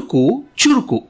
ಬದುಕು ಚುರುಕು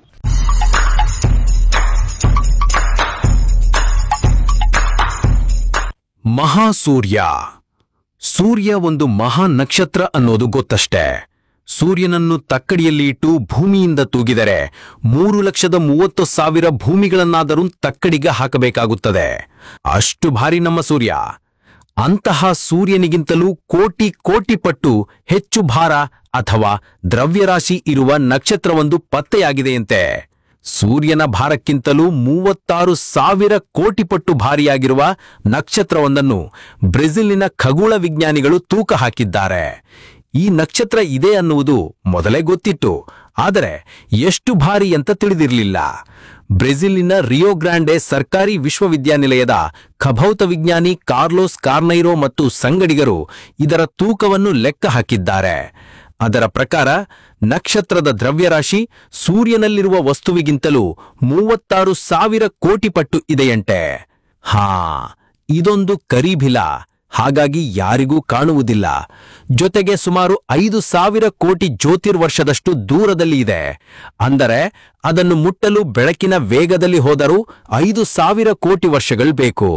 ಮಹಾಸೂರ್ಯ ಸೂರ್ಯ ಒಂದು ಮಹಾ ನಕ್ಷತ್ರ ಅನ್ನೋದು ಗೊತ್ತಷ್ಟೇ ಸೂರ್ಯನನ್ನು ತಕ್ಕಡಿಯಲ್ಲಿ ಇಟ್ಟು ಭೂಮಿಯಿಂದ ತೂಗಿದರೆ ಮೂರು ಲಕ್ಷದ ಮೂವತ್ತು ಸಾವಿರ ಭೂಮಿಗಳನ್ನಾದರೂ ತಕ್ಕಡಿಗೆ ಹಾಕಬೇಕಾಗುತ್ತದೆ ಅಷ್ಟು ಭಾರಿ ನಮ್ಮ ಸೂರ್ಯ ಅಂತಹ ಸೂರ್ಯನಿಗಿಂತಲೂ ಕೋಟಿ ಕೋಟಿ ಪಟ್ಟು ಹೆಚ್ಚು ಭಾರ ಅಥವಾ ದ್ರವ್ಯರಾಶಿ ಇರುವ ನಕ್ಷತ್ರವೊಂದು ಪತ್ತೆಯಾಗಿದೆಯಂತೆ ಸೂರ್ಯನ ಭಾರಕ್ಕಿಂತಲೂ ಮೂವತ್ತಾರು ಸಾವಿರ ಕೋಟಿ ಪಟ್ಟು ಭಾರಿಯಾಗಿರುವ ನಕ್ಷತ್ರವೊಂದನ್ನು ಬ್ರೆಜಿಲಿನ ಖಗೋಳ ವಿಜ್ಞಾನಿಗಳು ತೂಕ ಹಾಕಿದ್ದಾರೆ ಈ ನಕ್ಷತ್ರ ಇದೆ ಅನ್ನುವುದು ಮೊದಲೇ ಗೊತ್ತಿತ್ತು ಆದರೆ ಎಷ್ಟು ಭಾರಿ ಅಂತ ತಿಳಿದಿರಲಿಲ್ಲ ಬ್ರೆಜಿಲಿನ ರಿಯೋ ಗ್ರಾಂಡೆ ಸರ್ಕಾರಿ ವಿಶ್ವವಿದ್ಯಾನಿಲಯದ ಖಭೌತ ವಿಜ್ಞಾನಿ ಕಾರ್ಲೋಸ್ ಕಾರ್ನೈರೋ ಮತ್ತು ಸಂಗಡಿಗರು ಇದರ ತೂಕವನ್ನು ಲೆಕ್ಕ ಹಾಕಿದ್ದಾರೆ ಅದರ ಪ್ರಕಾರ ನಕ್ಷತ್ರದ ದ್ರವ್ಯರಾಶಿ ಸೂರ್ಯನಲ್ಲಿರುವ ವಸ್ತುವಿಗಿಂತಲೂ ಮೂವತ್ತಾರು ಸಾವಿರ ಕೋಟಿ ಪಟ್ಟು ಇದೆಯಂತೆ ಹಾ ಇದೊಂದು ಕರಿಭಿಲ ಹಾಗಾಗಿ ಯಾರಿಗೂ ಕಾಣುವುದಿಲ್ಲ ಜೊತೆಗೆ ಸುಮಾರು ಐದು ಸಾವಿರ ಕೋಟಿ ಜ್ಯೋತಿರ್ವರ್ಷದಷ್ಟು ದೂರದಲ್ಲಿ ಇದೆ ಅಂದರೆ ಅದನ್ನು ಮುಟ್ಟಲು ಬೆಳಕಿನ ವೇಗದಲ್ಲಿ ಹೋದರೂ ಐದು ಸಾವಿರ ಕೋಟಿ ವರ್ಷಗಳು ಬೇಕು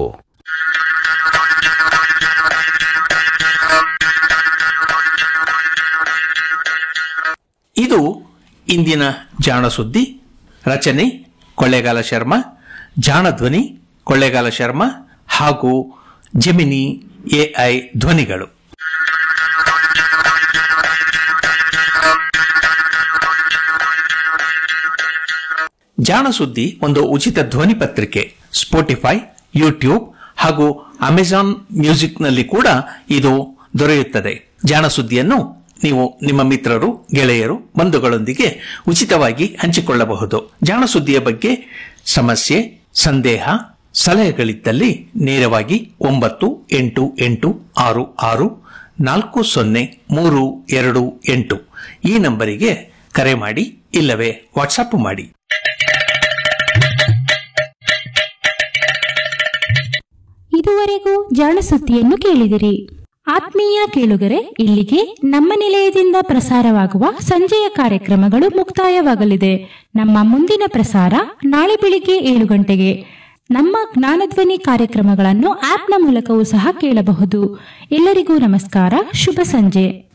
ಇದು ಇಂದಿನ ಜಾಣ ಸುದ್ದಿ ರಚನೆ ಕೊಳ್ಳೇಗಾಲ ಶರ್ಮಾ ಜಾಣ ಧ್ವನಿ ಕೊಳ್ಳೇಗಾಲ ಶರ್ಮಾ ಹಾಗೂ ಜೆಮಿನಿ ಎಐ ಧ್ವನಿಗಳು ಜಾಣ ಸುದ್ದಿ ಒಂದು ಉಚಿತ ಧ್ವನಿ ಪತ್ರಿಕೆ ಸ್ಪೋಟಿಫೈ ಯೂಟ್ಯೂಬ್ ಹಾಗೂ ಅಮೆಜಾನ್ ಮ್ಯೂಸಿಕ್ನಲ್ಲಿ ಕೂಡ ಇದು ದೊರೆಯುತ್ತದೆ ಜಾಣ ಸುದ್ದಿಯನ್ನು ನೀವು ನಿಮ್ಮ ಮಿತ್ರರು ಗೆಳೆಯರು ಬಂಧುಗಳೊಂದಿಗೆ ಉಚಿತವಾಗಿ ಹಂಚಿಕೊಳ್ಳಬಹುದು ಜಾಣ ಸುದ್ದಿಯ ಬಗ್ಗೆ ಸಮಸ್ಯೆ ಸಂದೇಹ ಸಲಹೆಗಳಿದ್ದಲ್ಲಿ ನೇರವಾಗಿ ಒಂಬತ್ತು ಎಂಟು ಎಂಟು ಆರು ಆರು ನಾಲ್ಕು ಸೊನ್ನೆ ಮೂರು ಎರಡು ಎಂಟು ಈ ನಂಬರಿಗೆ ಕರೆ ಮಾಡಿ ಇಲ್ಲವೇ ವಾಟ್ಸಪ್ ಮಾಡಿ ಇದುವರೆಗೂ ಜಾಣಸುದ್ದಿಯನ್ನು ಕೇಳಿದಿರಿ ಆತ್ಮೀಯ ಕೇಳುಗರೆ ಇಲ್ಲಿಗೆ ನಮ್ಮ ನಿಲಯದಿಂದ ಪ್ರಸಾರವಾಗುವ ಸಂಜೆಯ ಕಾರ್ಯಕ್ರಮಗಳು ಮುಕ್ತಾಯವಾಗಲಿದೆ ನಮ್ಮ ಮುಂದಿನ ಪ್ರಸಾರ ನಾಳೆ ಬೆಳಿಗ್ಗೆ ಏಳು ಗಂಟೆಗೆ ನಮ್ಮ ಜ್ಞಾನಧ್ವನಿ ಕಾರ್ಯಕ್ರಮಗಳನ್ನು ಆಪ್ನ ಮೂಲಕವೂ ಸಹ ಕೇಳಬಹುದು ಎಲ್ಲರಿಗೂ ನಮಸ್ಕಾರ ಶುಭ ಸಂಜೆ